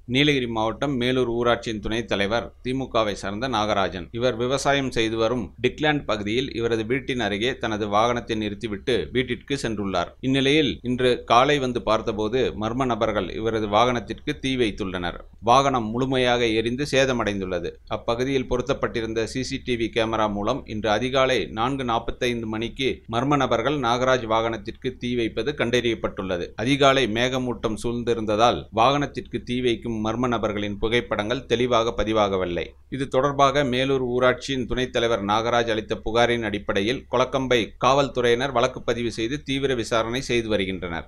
நீலகிரி மாவட்டம் மேலூர் ஊராட்சியின் துணைத் தலைவர் திமுகவை சார்ந்த நாகராஜன் இவர் விவசாயம் செய்து வரும் டிக்லாண்ட் பகுதியில் இவரது வீட்டின் அருகே தனது வாகனத்தை நிறுத்திவிட்டு வீட்டிற்கு சென்றுள்ளார் இந்நிலையில் இன்று காலை வந்து பார்த்தபோது மர்ம நபர்கள் இவரது வாகனத்திற்கு தீ வைத்துள்ளனர் வாகனம் முழுமையாக எரிந்து சேதமடைந்துள்ளது அப்பகுதியில் பொருத்தப்பட்டிருந்த சிசிடிவி கேமரா மூலம் இன்று அதிகாலை நான்கு நாற்பத்தைந்து மணிக்கு மர்ம நபர்கள் நாகராஜ் வாகனத்திற்கு தீ வைப்பது கண்டறியப்பட்டுள்ளது அதிகாலை மேகமூட்டம் சூழ்ந்திருந்ததால் வாகனத்திற்கு தீ வைக்கும் மர்ம நபர்களின் புகைப்படங்கள் தெளிவாக பதிவாகவில்லை இது தொடர்பாக மேலூர் ஊராட்சியின் துணைத் தலைவர் நாகராஜ் அளித்த புகாரின் அடிப்படையில் கொளக்கம்பை காவல்துறையினர் வழக்கு பதிவு செய்து தீவிர விசாரணை செய்து வருகின்றனர்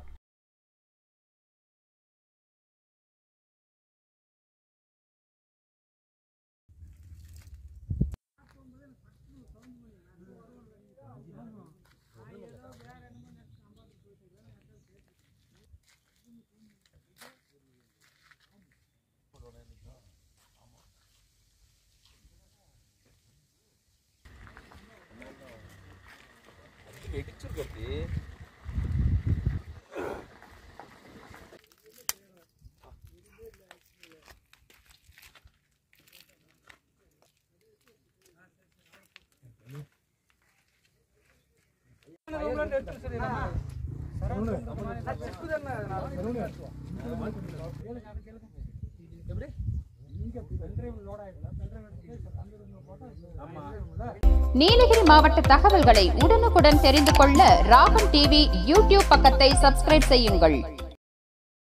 நீலகிரி மாவட்ட தகவல்களை உடனுக்குடன் தெரிந்து கொள்ள ராகம் டிவி யூடியூப் பக்கத்தை சப்ஸ்கிரைப் செய்யுங்கள்